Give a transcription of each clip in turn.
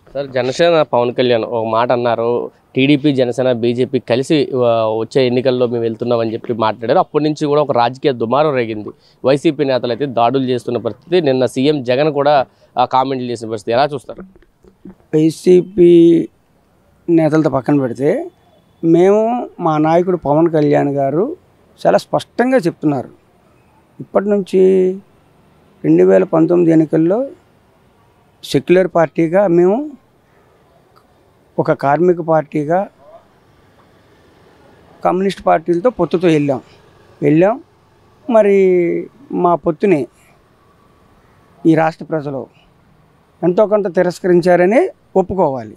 sir Janasena Pawan Kalyan ఒక మాట అన్నారు టీడీపీ జనసేన బీజేపీ కలిసి ఆ, వచ్చే ఎన్నికల్లో మేము వెళ్తున్నామని చెప్పి మాట్లాడారు అప్పటి నుంచి కూడా ఒక రాజకీయ దుమారం రేగింది వైసీపీ నేతలు అయితే దాడులు చేస్తున్న పరిస్థితి నిన్న సీఎం జగన్ కూడా ఆ కామెంట్లు చేసిన పరిస్థితి ఎలా చూస్తారు వైసీపీ నేతలతో పక్కన పెడితే మేము మా నాయకుడు పవన్ కళ్యాణ్ గారు చాలా స్పష్టంగా చెప్తున్నారు ఇప్పటి నుంచి రెండు వేల పంతొమ్మిది ఎన్నికల్లో సెక్యులర్ పార్టీగా మేము ఒక కార్మిక పార్టీగా కమ్యూనిస్ట్ పార్టీలతో పొత్తుతో వెళ్ళాం వెళ్ళాం మరి మా పొత్తుని ఈ రాష్ట్ర ప్రజలు ఎంతో కొంత తిరస్కరించారని ఒప్పుకోవాలి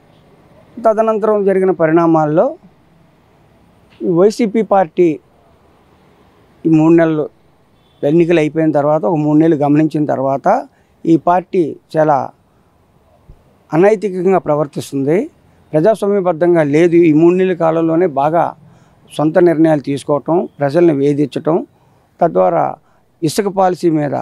తదనంతరం జరిగిన పరిణామాల్లో ఈ వైసీపీ పార్టీ ఈ మూడు నెలలు ఎన్నికలు అయిపోయిన తర్వాత ఒక మూడు నెలలు గమనించిన తర్వాత ఈ పార్టీ చాలా అనైతికంగా ప్రవర్తిస్తుంది ప్రజాస్వామ్యబద్ధంగా లేదు ఈ మూడు నెలల కాలంలోనే బాగా సొంత నిర్ణయాలు తీసుకోవటం ప్రజల్ని వేధించటం తద్వారా ఇసుక పాలసీ మీద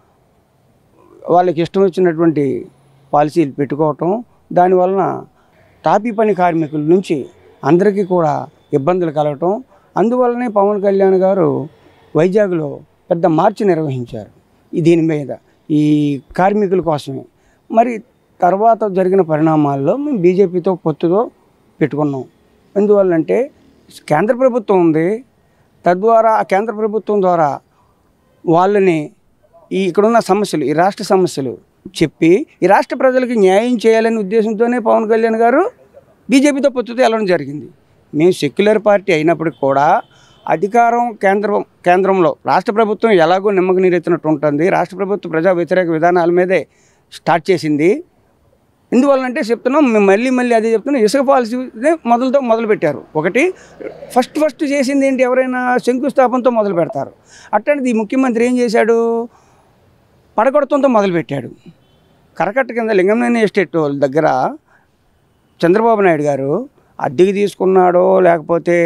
వాళ్ళకి ఇష్టం వచ్చినటువంటి పాలసీలు పెట్టుకోవటం దానివలన తాపీ పని కార్మికుల నుంచి అందరికీ కూడా ఇబ్బందులు కలగటం అందువల్లనే పవన్ కళ్యాణ్ గారు వైజాగ్లో పెద్ద మార్చి నిర్వహించారు ఈ దీని మీద ఈ కార్మికుల కోసమే మరి తర్వాత జరిగిన పరిణామాల్లో మేము బీజేపీతో పొత్తుతో పెట్టుకున్నాం ఎందువల్లంటే కేంద్ర ప్రభుత్వం ఉంది తద్వారా ఆ కేంద్ర ప్రభుత్వం ద్వారా వాళ్ళని ఈ ఇక్కడున్న సమస్యలు ఈ రాష్ట్ర సమస్యలు చెప్పి ఈ రాష్ట్ర ప్రజలకు న్యాయం చేయాలనే ఉద్దేశంతోనే పవన్ కళ్యాణ్ గారు బీజేపీతో పొత్తుతో వెళ్ళడం జరిగింది మేము సెక్యులర్ పార్టీ అయినప్పటికి కూడా అధికారం కేంద్రం కేంద్రంలో రాష్ట్ర ప్రభుత్వం ఎలాగో నిమ్మక నీరెత్తినట్టు ఉంటుంది రాష్ట్ర ప్రభుత్వం ప్రజా వ్యతిరేక విధానాల మీదే స్టార్ట్ చేసింది ఎందువల్లంటే చెప్తున్నాం మేము మళ్ళీ మళ్ళీ అదే చెప్తున్నాం ఇసుక పాలసీ మొదలుతో మొదలు పెట్టారు ఒకటి ఫస్ట్ ఫస్ట్ చేసింది ఏంటి ఎవరైనా శంకుస్థాపనతో మొదలు పెడతారు అట్లాంటిది ఈ ముఖ్యమంత్రి ఏం చేశాడు పడగొడతంతో మొదలుపెట్టాడు కరకట్ట కింద లింగంనేని ఎస్టేట్ వాళ్ళ దగ్గర చంద్రబాబు నాయుడు గారు అద్దెకి తీసుకున్నాడో లేకపోతే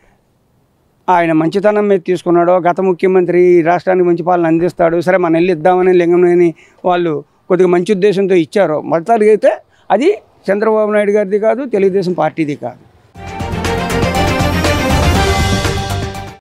ఆయన మంచితనం మీద తీసుకున్నాడో గత ముఖ్యమంత్రి ఈ రాష్ట్రానికి మంచి పాలన అందిస్తాడు సరే మనం వెళ్ళి ఇద్దామని లింగంనేని వాళ్ళు కొద్దిగా మంచి ఉద్దేశంతో ఇచ్చారు మొదటి అయితే అది చంద్రబాబు నాయుడు గారిది కాదు తెలుగుదేశం పార్టీది కాదు